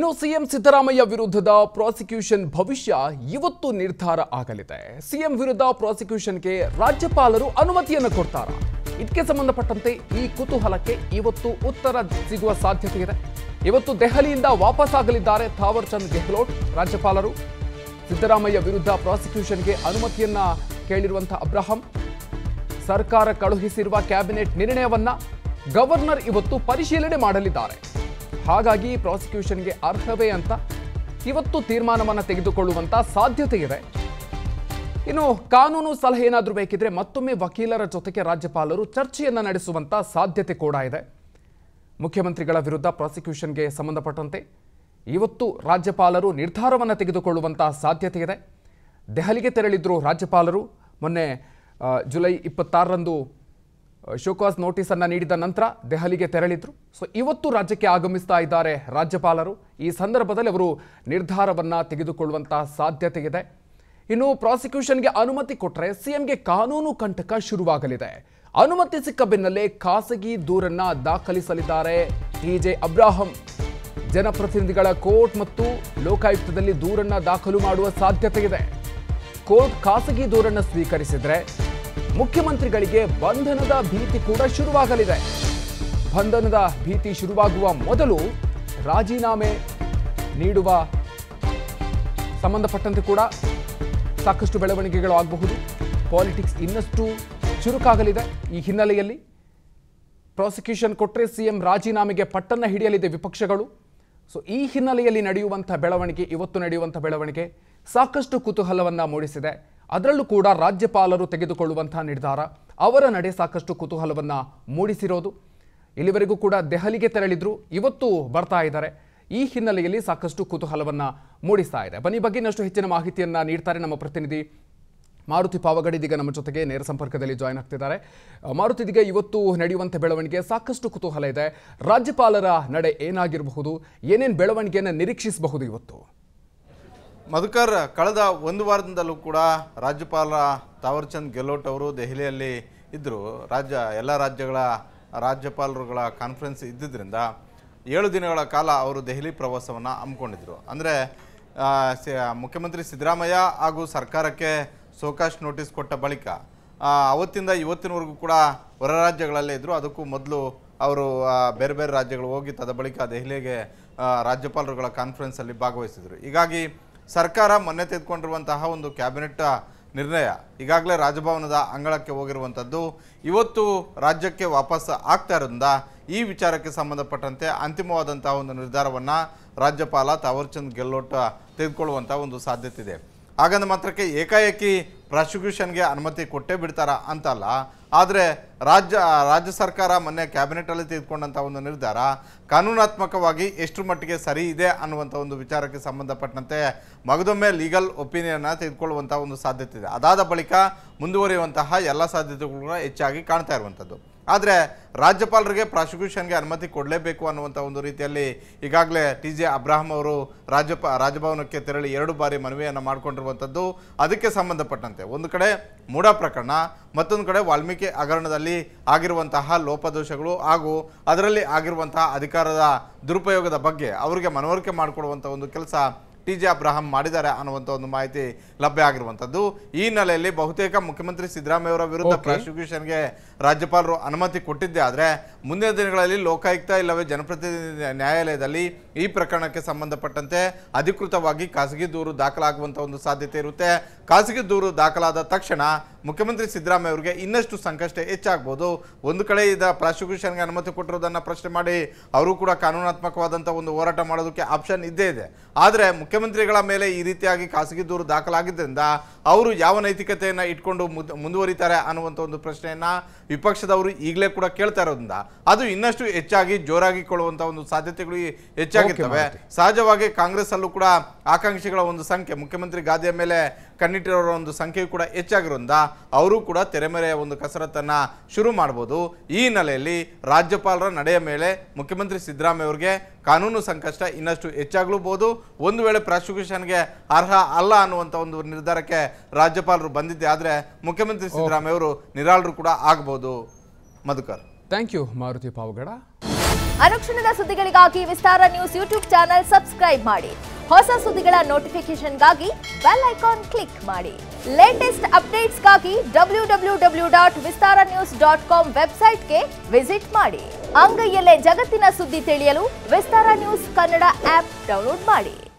ಇನ್ನು ಸಿಎಂ ಸಿದ್ದರಾಮಯ್ಯ ವಿರುದ್ಧದ ಪ್ರಾಸಿಕ್ಯೂಷನ್ ಭವಿಷ್ಯ ಇವತ್ತು ನಿರ್ಧಾರ ಆಗಲಿದೆ ಸಿಎಂ ವಿರುದ್ಧ ಪ್ರಾಸಿಕ್ಯೂಷನ್ಗೆ ರಾಜ್ಯಪಾಲರು ಅನುಮತಿಯನ್ನು ಕೊಡ್ತಾರ ಇದಕ್ಕೆ ಸಂಬಂಧಪಟ್ಟಂತೆ ಈ ಕುತೂಹಲಕ್ಕೆ ಇವತ್ತು ಉತ್ತರ ಸಿಗುವ ಸಾಧ್ಯತೆ ಇದೆ ಇವತ್ತು ದೆಹಲಿಯಿಂದ ವಾಪಸ್ ಆಗಲಿದ್ದಾರೆ ಥಾವರ್ ಚಂದ್ ಗೆಹ್ಲೋಟ್ ರಾಜ್ಯಪಾಲರು ಸಿದ್ದರಾಮಯ್ಯ ವಿರುದ್ಧ ಪ್ರಾಸಿಕ್ಯೂಷನ್ಗೆ ಅನುಮತಿಯನ್ನ ಕೇಳಿರುವಂತಹ ಅಬ್ರಹಂ ಸರ್ಕಾರ ಕಳುಹಿಸಿರುವ ಕ್ಯಾಬಿನೆಟ್ ನಿರ್ಣಯವನ್ನ ಗವರ್ನರ್ ಇವತ್ತು ಪರಿಶೀಲನೆ ಮಾಡಲಿದ್ದಾರೆ ಹಾಗಾಗಿ ಪ್ರಾಸಿಕ್ಯೂಷನ್ಗೆ ಅರ್ಹವೇ ಅಂತ ಇವತ್ತು ತೀರ್ಮಾನವನ್ನ ತೆಗೆದುಕೊಳ್ಳುವಂತ ಸಾಧ್ಯತೆ ಇದೆ ಇನ್ನು ಕಾನೂನು ಸಲಹೆ ಏನಾದರೂ ಬೇಕಿದ್ರೆ ಮತ್ತೊಮ್ಮೆ ವಕೀಲರ ಜೊತೆಗೆ ರಾಜ್ಯಪಾಲರು ಚರ್ಚೆಯನ್ನ ನಡೆಸುವಂತ ಸಾಧ್ಯತೆ ಕೂಡ ಇದೆ ಮುಖ್ಯಮಂತ್ರಿಗಳ ವಿರುದ್ಧ ಪ್ರಾಸಿಕ್ಯೂಷನ್ಗೆ ಸಂಬಂಧಪಟ್ಟಂತೆ ಇವತ್ತು ರಾಜ್ಯಪಾಲರು ನಿರ್ಧಾರವನ್ನು ತೆಗೆದುಕೊಳ್ಳುವಂತಹ ಸಾಧ್ಯತೆ ಇದೆ ದೆಹಲಿಗೆ ತೆರಳಿದ್ರು ರಾಜ್ಯಪಾಲರು ಮೊನ್ನೆ ಆ, ಜುಲೈ ಇಪ್ಪತ್ತಾರರಂದು ಶೋಕಾಸ್ ನೋಟಿಸನ್ನು ನೀಡಿದ ನಂತರ ದೆಹಲಿಗೆ ತೆರಳಿದ್ರು ಸೊ ಇವತ್ತು ರಾಜ್ಯಕ್ಕೆ ಆಗಮಿಸ್ತಾ ಇದ್ದಾರೆ ರಾಜ್ಯಪಾಲರು ಈ ಸಂದರ್ಭದಲ್ಲಿ ಅವರು ನಿರ್ಧಾರವನ್ನು ತೆಗೆದುಕೊಳ್ಳುವಂತಹ ಸಾಧ್ಯತೆ ಇದೆ ಇನ್ನು ಪ್ರಾಸಿಕ್ಯೂಷನ್ಗೆ ಅನುಮತಿ ಕೊಟ್ಟರೆ ಸಿಎಂಗೆ ಕಾನೂನು ಕಂಟಕ ಶುರುವಾಗಲಿದೆ ಅನುಮತಿ ಸಿಕ್ಕ ಬೆನ್ನಲ್ಲೇ ಖಾಸಗಿ ದೂರನ್ನ ದಾಖಲಿಸಲಿದ್ದಾರೆ ಟಿಜೆ ಅಬ್ರಾಹಂ ಜನಪ್ರತಿನಿಧಿಗಳ ಕೋರ್ಟ್ ಮತ್ತು ಲೋಕಾಯುಕ್ತದಲ್ಲಿ ದೂರನ್ನ ದಾಖಲು ಮಾಡುವ ಸಾಧ್ಯತೆ ಇದೆ ಕೋರ್ಟ್ ಖಾಸಗಿ ದೂರನ್ನ ಸ್ವೀಕರಿಸಿದ್ರೆ ಮುಖ್ಯಮಂತ್ರಿಗಳಿಗೆ ಬಂಧನದ ಭೀತಿ ಕೂಡ ಶುರುವಾಗಲಿದೆ ಬಂಧನದ ಭೀತಿ ಶುರುವಾಗುವ ಮೊದಲು ರಾಜೀನಾಮೆ ನೀಡುವ ಸಂಬಂಧಪಟ್ಟಂತೆ ಕೂಡ ಸಾಕಷ್ಟು ಬೆಳವಣಿಗೆಗಳು ಆಗಬಹುದು ಪಾಲಿಟಿಕ್ಸ್ ಇನ್ನಷ್ಟು ಚುರುಕಾಗಲಿದೆ ಈ ಹಿನ್ನೆಲೆಯಲ್ಲಿ ಪ್ರಾಸಿಕ್ಯೂಷನ್ ಕೊಟ್ಟರೆ ಸಿಎಂ ರಾಜೀನಾಮೆಗೆ ಪಟ್ಟನ್ನ ಹಿಡಿಯಲಿದೆ ವಿಪಕ್ಷಗಳು ಸೊ ಈ ಹಿನ್ನೆಲೆಯಲ್ಲಿ ನಡೆಯುವಂಥ ಬೆಳವಣಿಗೆ ಇವತ್ತು ನಡೆಯುವಂಥ ಬೆಳವಣಿಗೆ ಸಾಕಷ್ಟು ಕುತೂಹಲವನ್ನ ಮೂಡಿಸಿದೆ ಅದರಲ್ಲೂ ಕೂಡ ರಾಜ್ಯಪಾಲರು ತೆಗೆದುಕೊಳ್ಳುವಂತಹ ನಿರ್ಧಾರ ಅವರ ನಡೆ ಸಾಕಷ್ಟು ಕುತೂಹಲವನ್ನ ಮೂಡಿಸಿರೋದು ಇಲ್ಲಿವರೆಗೂ ಕೂಡ ದೆಹಲಿಗೆ ತೆರಳಿದ್ರು ಇವತ್ತು ಬರ್ತಾ ಇದ್ದಾರೆ ಈ ಹಿನ್ನೆಲೆಯಲ್ಲಿ ಸಾಕಷ್ಟು ಕುತೂಹಲವನ್ನ ಮೂಡಿಸ್ತಾ ಇದೆ ಬನ್ನಿ ಬಗ್ಗೆ ಇನ್ನಷ್ಟು ಹೆಚ್ಚಿನ ಮಾಹಿತಿಯನ್ನ ನೀಡ್ತಾರೆ ನಮ್ಮ ಪ್ರತಿನಿಧಿ ಮಾರುತಿ ಪಾವಗಡ ಇದೀಗ ನಮ್ಮ ಜೊತೆಗೆ ನೇರ ಸಂಪರ್ಕದಲ್ಲಿ ಜಾಯ್ನ್ ಆಗ್ತಿದ್ದಾರೆ ಆ, ಮಾರುತಿ ಇದೀಗ ಇವತ್ತು ನಡೆಯುವಂಥ ಬೆಳವಣಿಗೆ ಸಾಕಷ್ಟು ಕುತೂಹಲ ಇದೆ ರಾಜ್ಯಪಾಲರ ನಡೆ ಏನಾಗಿರಬಹುದು ಏನೇನು ಬೆಳವಣಿಗೆಯನ್ನು ನಿರೀಕ್ಷಿಸಬಹುದು ಇವತ್ತು ಮಧುಕರ್ ಕಳೆದ ಒಂದು ವಾರದಿಂದಲೂ ಕೂಡ ರಾಜ್ಯಪಾಲ ತಾವರ್ಚಂದ್ ಗೆಹ್ಲೋಟ್ ಅವರು ದೆಹಲಿಯಲ್ಲಿ ಇದ್ದರು ರಾಜ್ಯ ಎಲ್ಲ ರಾಜ್ಯಗಳ ರಾಜ್ಯಪಾಲರುಗಳ ಕಾನ್ಫರೆನ್ಸ್ ಇದ್ದಿದ್ದರಿಂದ ಏಳು ದಿನಗಳ ಕಾಲ ಅವರು ದೆಹಲಿ ಪ್ರವಾಸವನ್ನು ಹಮ್ಮಿಕೊಂಡಿದ್ರು ಅಂದರೆ ಮುಖ್ಯಮಂತ್ರಿ ಸಿದ್ದರಾಮಯ್ಯ ಹಾಗೂ ಸರ್ಕಾರಕ್ಕೆ ಸೋಕಾಶ್ ನೋಟಿಸ್ ಕೊಟ್ಟ ಬಳಿಕ ಆ, ಅವತ್ತಿಂದ ಇವತ್ತಿನವರೆಗೂ ಕೂಡ ಹೊರ ರಾಜ್ಯಗಳಲ್ಲೇ ಇದ್ದರು ಅದಕ್ಕೂ ಮೊದಲು ಅವರು ಆ, ಬೇರೆ ಬೇರೆ ರಾಜ್ಯಗಳು ಹೋಗಿ ತದ ಬಳಿಕ ದೆಹಲಿಗೆ ಆ, ರಾಜ್ಯಪಾಲರುಗಳ ಕಾನ್ಫರೆನ್ಸಲ್ಲಿ ಭಾಗವಹಿಸಿದರು ಹೀಗಾಗಿ ಸರ್ಕಾರ ಮೊನ್ನೆ ತೆಗೆದುಕೊಂಡಿರುವಂತಹ ಒಂದು ಕ್ಯಾಬಿನೆಟ್ ನಿರ್ಣಯ ಈಗಾಗಲೇ ರಾಜಭವನದ ಅಂಗಳಕ್ಕೆ ಹೋಗಿರುವಂಥದ್ದು ಇವತ್ತು ರಾಜ್ಯಕ್ಕೆ ವಾಪಸ್ ಆಗ್ತಾ ಇರೋದ್ರಿಂದ ಈ ವಿಚಾರಕ್ಕೆ ಸಂಬಂಧಪಟ್ಟಂತೆ ಅಂತಿಮವಾದಂತಹ ಒಂದು ನಿರ್ಧಾರವನ್ನು ರಾಜ್ಯಪಾಲ ತಾವರ್ಚಂದ್ ಗೆಹ್ಲೋಟ್ ತೆಗೆದುಕೊಳ್ಳುವಂಥ ಒಂದು ಸಾಧ್ಯತೆ ಇದೆ ಹಾಗಂದ ಮಾತ್ರಕ್ಕೆ ಏಕಾಏಕಿ ಪ್ರಾಸಿಕ್ಯೂಷನ್ಗೆ ಅನುಮತಿ ಕೊಟ್ಟೇ ಬಿಡ್ತಾರ ಅಂತಲ್ಲ ಆದರೆ ರಾಜ್ಯ ರಾಜ್ಯ ಸರ್ಕಾರ ಮೊನ್ನೆ ಕ್ಯಾಬಿನೆಟಲ್ಲಿ ತೆಗೆದುಕೊಂಡಂಥ ಒಂದು ನಿರ್ಧಾರ ಕಾನೂನಾತ್ಮಕವಾಗಿ ಎಷ್ಟು ಮಟ್ಟಿಗೆ ಸರಿ ಇದೆ ಅನ್ನುವಂಥ ಒಂದು ವಿಚಾರಕ್ಕೆ ಸಂಬಂಧಪಟ್ಟಂತೆ ಮಗದೊಮ್ಮೆ ಲೀಗಲ್ ಒಪಿನಿಯನ್ನ ತೆಗೆದುಕೊಳ್ಳುವಂಥ ಒಂದು ಸಾಧ್ಯತೆ ಇದೆ ಅದಾದ ಬಳಿಕ ಮುಂದುವರಿಯುವಂತಹ ಎಲ್ಲ ಸಾಧ್ಯತೆಗಳು ಕೂಡ ಹೆಚ್ಚಾಗಿ ಕಾಣ್ತಾ ಇರುವಂಥದ್ದು ಆದರೆ ರಾಜ್ಯಪಾಲರಿಗೆ ಪ್ರಾಸಿಕ್ಯೂಷನ್ಗೆ ಅನುಮತಿ ಕೊಡಲೇಬೇಕು ಅನ್ನುವಂಥ ಒಂದು ರೀತಿಯಲ್ಲಿ ಈಗಾಗಲೇ ಟಿ ಜೆ ಅಬ್ರಾಹಂ ಅವರು ರಾಜ್ಯಪ ರಾಜಭವನಕ್ಕೆ ತೆರಳಿ ಎರಡು ಬಾರಿ ಮನವಿಯನ್ನು ಮಾಡಿಕೊಂಡಿರುವಂಥದ್ದು ಅದಕ್ಕೆ ಸಂಬಂಧಪಟ್ಟಂತೆ ಒಂದು ಕಡೆ ಮೂಢ ಪ್ರಕರಣ ಮತ್ತೊಂದು ಕಡೆ ವಾಲ್ಮೀಕಿ ಹಗರಣದಲ್ಲಿ ಆಗಿರುವಂತಹ ಲೋಪದೋಷಗಳು ಹಾಗೂ ಅದರಲ್ಲಿ ಆಗಿರುವಂತಹ ಅಧಿಕಾರದ ದುರುಪಯೋಗದ ಬಗ್ಗೆ ಅವರಿಗೆ ಮನವರಿಕೆ ಮಾಡಿಕೊಡುವಂಥ ಒಂದು ಕೆಲಸ ಟಿ ಜೆ ಅಬ್ರಹಾಂ ಮಾಡಿದ್ದಾರೆ ಅನ್ನುವಂಥ ಒಂದು ಮಾಹಿತಿ ಲಭ್ಯ ಆಗಿರುವಂಥದ್ದು ಈ ಹಿನ್ನೆಲೆಯಲ್ಲಿ ಬಹುತೇಕ ಮುಖ್ಯಮಂತ್ರಿ ಸಿದ್ದರಾಮಯ್ಯ ಅವರ ವಿರುದ್ಧ Okay. ಪ್ರಾಸಿಕ್ಯೂಷನ್ಗೆ ರಾಜ್ಯಪಾಲರು ಅನುಮತಿ ಕೊಟ್ಟಿದ್ದೇ ಆದರೆ ಮುಂದಿನ ದಿನಗಳಲ್ಲಿ ಲೋಕಾಯುಕ್ತ ಇಲ್ಲವೇ ಜನಪ್ರತಿನಿಧಿ ನ್ಯಾಯಾಲಯದಲ್ಲಿ ಈ ಪ್ರಕರಣಕ್ಕೆ ಸಂಬಂಧಪಟ್ಟಂತೆ ಅಧಿಕೃತವಾಗಿ ಖಾಸಗಿ ದೂರು ದಾಖಲಾಗುವಂಥ ಒಂದು ಸಾಧ್ಯತೆ ಇರುತ್ತೆ ಖಾಸಗಿ ದೂರು ದಾಖಲಾದ ತಕ್ಷಣ ಮುಖ್ಯಮಂತ್ರಿ ಸಿದ್ದರಾಮಯ್ಯ ಅವರಿಗೆ ಇನ್ನಷ್ಟು ಸಂಕಷ್ಟ ಹೆಚ್ಚಾಗ್ಬೋದು ಒಂದು ಕಡೆ ಇದ ಪ್ರಾಸಿಕ್ಯೂಷನ್ಗೆ ಅನುಮತಿ ಕೊಟ್ಟಿರೋದನ್ನು ಪ್ರಶ್ನೆ ಮಾಡಿ ಅವರು ಕೂಡ ಕಾನೂನಾತ್ಮಕವಾದಂಥ ಒಂದು ಹೋರಾಟ ಮಾಡೋದಕ್ಕೆ ಆಪ್ಷನ್ ಇದ್ದೇ ಇದೆ ಆದರೆ ಮುಖ್ಯಮಂತ್ರಿಗಳ ಮೇಲೆ ಈ ರೀತಿಯಾಗಿ ಖಾಸಗಿ ದೂರು ದಾಖಲಾಗಿದ್ದರಿಂದ ಅವರು ಯಾವ ನೈತಿಕತೆಯನ್ನು ಇಟ್ಕೊಂಡು ಮುದ್- ಮುಂದುವರಿತಾರೆ ಅನ್ನುವಂಥ ಒಂದು ಪ್ರಶ್ನೆಯನ್ನ ವಿಪಕ್ಷದವರು ಈಗಲೇ ಕೂಡ ಕೇಳ್ತಾ ಇರೋದ್ರಿಂದ ಅದು ಇನ್ನಷ್ಟು ಹೆಚ್ಚಾಗಿ ಜೋರಾಗಿ ಕೊಳ್ಳುವಂಥ ಒಂದು ಸಾಧ್ಯತೆಗಳು ಈ ಹೆಚ್ಚಾಗಿರ್ತವೆ ಸಹಜವಾಗಿ ಕಾಂಗ್ರೆಸ್ ಅಲ್ಲೂ ಕೂಡ ಆಕಾಂಕ್ಷಿಗಳ ಒಂದು ಸಂಖ್ಯೆ ಮುಖ್ಯಮಂತ್ರಿ ಗಾದಿಯ ಮೇಲೆ ಕಣ್ಣಿಟ್ಟಿರೋರ ಒಂದು ಸಂಖ್ಯೆಯು ಕೂಡ ಹೆಚ್ಚಾಗಿರೋದ್ರಿಂದ ಅವರು ಕೂಡ ತೆರೆಮೆರೆಯ ಒಂದು ಕಸರತ್ತನ್ನ ಶುರು ಮಾಡ್ಬೋದು ಈ ಹಿನ್ನೆಲೆಯಲ್ಲಿ ರಾಜ್ಯಪಾಲರ ನಡೆಯ ಮೇಲೆ ಮುಖ್ಯಮಂತ್ರಿ ಸಿದ್ದರಾಮಯ್ಯ ಅವರಿಗೆ ಕಾನೂನು ಸಂಕಷ್ಟ ಇನ್ನಷ್ಟು ಹೆಚ್ಚಾಗಲೂಬಹುದು ಒಂದು ವೇಳೆ ಪ್ರಾಸಿಕ್ಯೂಷನ್ಗೆ ಅರ್ಹ ಅಲ್ಲ ಅನ್ನುವಂಥ ಒಂದು ನಿರ್ಧಾರಕ್ಕೆ ರಾಜ್ಯಪಾಲರು ಬಂದಿದ್ದೆ ಆದರೆ ಮುಖ್ಯಮಂತ್ರಿ ಸಿದ್ದರಾಮಯ್ಯ ಅವರು ನಿರಾಳರು ಕೂಡ ಆಗ್ಬೋದು ಮಧುಕರ್ ಥ್ಯಾಂಕ್ ಯು ಮಾರುತಿ ಪಾವಗಡ ಅನುಕ್ಷಣದ ಸುದ್ದಿಗಳಿಗಾಗಿ Vistara news YouTube channel subscribe ಮಾಡಿ ಹೊಸ ಸುದ್ದಿಗಳ ನೋಟಿಫಿಕೇಶನ್ಗಾಗಿ ಬೆಲ್ ಐಕಾನ್ ಕ್ಲಿಕ್ ಮಾಡಿ ಲೇಟೆಸ್ಟ್ ಅಪ್ಡೇಟ್ಸ್ಗಾಗಿ W W W dot Vistara news dot com ವೆಬ್ಸೈಟ್ಗೆ ವಿಸಿಟ್ ಮಾಡಿ ಅಂಗೈಯಲ್ಲೇ ಜಗತ್ತಿನ ಸುದ್ದಿ ತಿಳಿಯಲು Vistara news Kannada app download ಮಾಡಿ